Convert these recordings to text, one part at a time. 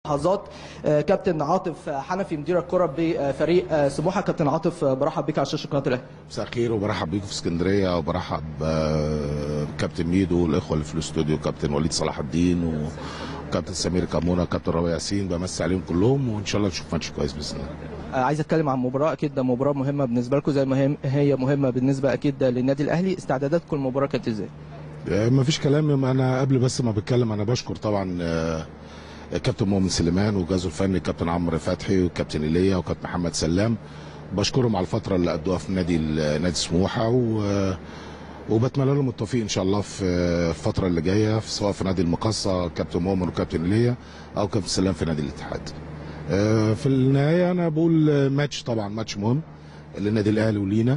لحظات آه، كابتن عاطف حنفي مدير الكره بفريق آه، سموحه كابتن عاطف آه، برحب بك على شاشه قناه الاهلي مساء الخير وبرحب بيكم في اسكندريه وبرحب آه، بكابتن ميدو والاخوه اللي في الاستوديو كابتن وليد صلاح الدين وكابتن سمير كمونه وكابتن ربيع ياسين بمسي عليهم كلهم وان شاء الله نشوف ماتش كويس باذن الله آه، عايز اتكلم عن مباراه اكيد ده مباراه مهمه بالنسبه لكم زي ما هي- هي مهمه بالنسبه اكيد للنادي الاهلي استعداداتكم المباراه كانت ازاي ما فيش كلام انا قبل بس ما بتكلم انا بشكر طبعا آه، كابتن مؤمن سليمان وجهازه الفني كابتن عمرو فتحي وكابتن ايليا وكابتن محمد سلام بشكرهم على الفتره اللي ادوها في نادي نادي سموحه و وبتمنى لهم التوفيق ان شاء الله في الفتره اللي جايه في- سواء في نادي المقصه كابتن مؤمن وكابتن ايليا او كابتن سلام في نادي الاتحاد آه، في النهايه انا بقول آه، ماتش طبعا ماتش مهم للنادي الاهلي ولينا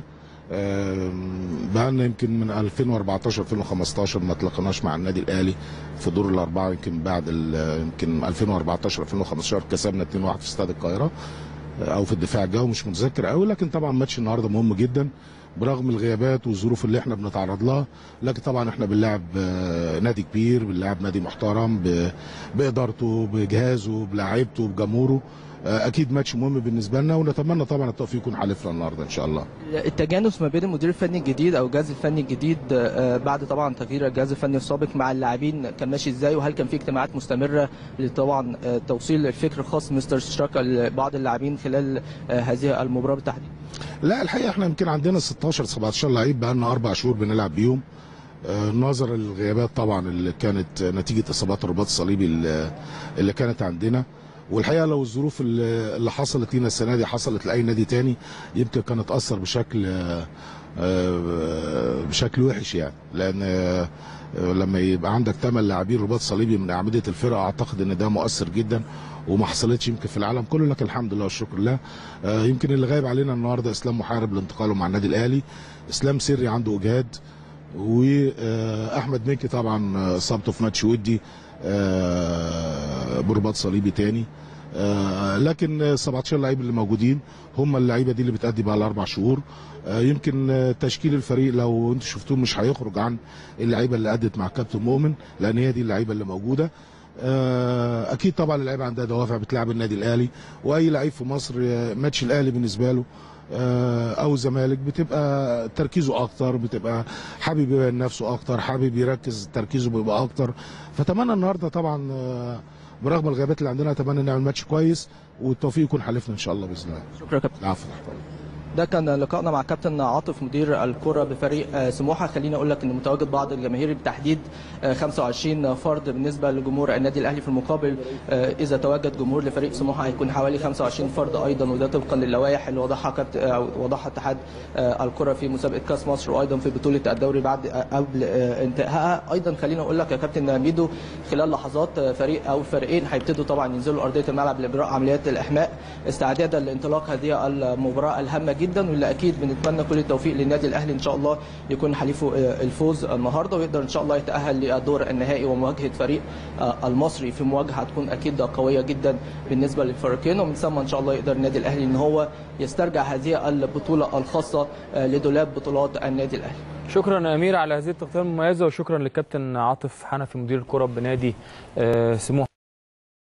بقى لنا يمكن من 2014 2015 ما تلاقيناش مع النادي الاهلي في دور الاربعه يمكن بعد ال- يمكن 2014 2015 كسبنا 2-1 في استاد القاهره او في الدفاع الجوي مش متذكر قوي لكن طبعا ماتش النهارده مهم جدا برغم الغيابات والظروف اللي احنا بنتعرض لها لكن طبعا احنا بنلعب آه، نادي كبير بنلعب نادي محترم ب- بادارته بجهازه بلاعيبته بجمهوره آه، اكيد ماتش مهم بالنسبه لنا ونتمنى طبعا التوفيق يكون حالفنا النهارده ان شاء الله التجانس ما بين المدير الفني الجديد او الجهاز الفني الجديد آه، بعد طبعا تغيير الجهاز الفني السابق مع اللاعبين كان ماشي ازاي وهل كان في اجتماعات مستمره لطبعا آه، توصيل الفكر الخاص مستر شراكه لبعض اللاعبين خلال آه، هذه المباراه بالتحديد لا الحقيقه احنا يمكن عندنا 16 17 لعيب بقى لنا اربع شهور بنلعب بيهم آه، نظرا للغيابات طبعا اللي كانت نتيجه اصابات الرباط الصليبي اللي اللي كانت عندنا والحقيقه لو الظروف اللي اللي حصلت لينا السنه دي حصلت لاي نادي تاني يمكن كانت تاثر بشكل آه، آه، بشكل وحش يعني لان آه، لما يبقى عندك ثمان لاعبين رباط صليبي من اعمده الفرقه اعتقد ان ده مؤثر جدا وما حصلتش يمكن في العالم كله لكن الحمد لله والشكر لله آه، يمكن اللي غايب علينا النهارده اسلام محارب لانتقاله مع النادي الاهلي اسلام سري عنده اجهاد واحمد مكي طبعا آه، اصابته في ماتش ودي آه، برباط صليبي تاني آه، لكن آه، 17 لعيب اللي موجودين هم اللعيبه دي اللي بتأدي بقى الاربع شهور آه، يمكن آه، تشكيل الفريق لو انتوا شفتوه مش هيخرج عن اللعيبه اللي ادت مع كابتن مؤمن لان هي دي اللعيبه اللي موجوده آه، اكيد طبعا اللعيبه عندها دوافع بتلعب النادي الاهلي واي لعيب في مصر آه، ماتش الاهلي بالنسبه له آه، او الزمالك بتبقى تركيزه اكتر بتبقى حابب يبين نفسه اكتر حابب يركز تركيزه بيبقى اكتر فاتمنى النهارده طبعا آه، برغم الغيابات اللي عندنا اتمنى نعمل ماتش كويس والتوفيق يكون حالفنا ان شاء الله باذن الله شكرا يا كابتن العفو تحت أمرك. ده كان لقائنا مع كابتن عاطف مدير الكرة بفريق آه، سموحة خليني أقول لك إن متواجد بعض الجماهير بالتحديد آه، 25 فرد بالنسبة لجمهور النادي الأهلي في المقابل آه، إذا تواجد جمهور لفريق سموحة هيكون حوالي 25 فرد أيضا وده طبقا للوائح اللي وضعها كابت... آه، وضعها اتحاد آه، الكرة في مسابقة كأس مصر وأيضا في بطولة الدوري بعد آه، قبل آه، انتهائها أيضا خليني أقول لك يا كابتن ميدو خلال لحظات آه، فريق أو فريقين هيبتدوا طبعا ينزلوا أرضية الملعب لإجراء عمليات الإحماء استعدادا لانطلاق هذه المباراة الهامة جدا واللي أكيد بنتمنى كل التوفيق للنادي الأهلي إن شاء الله يكون حليفه آه، الفوز النهارده ويقدر إن شاء الله يتأهل للدور النهائي ومواجهة فريق آه، المصري في مواجهة هتكون أكيد قوية جدا بالنسبة للفريقين ومن ثم إن شاء الله يقدر النادي الأهلي إن هو يسترجع هذه البطولة الخاصة آه، لدولاب بطولات النادي الأهلي شكرا يا امير على هذه التغطيه المميزه وشكرا للكابتن عاطف حنفي مدير الكره بنادي آه، سموحه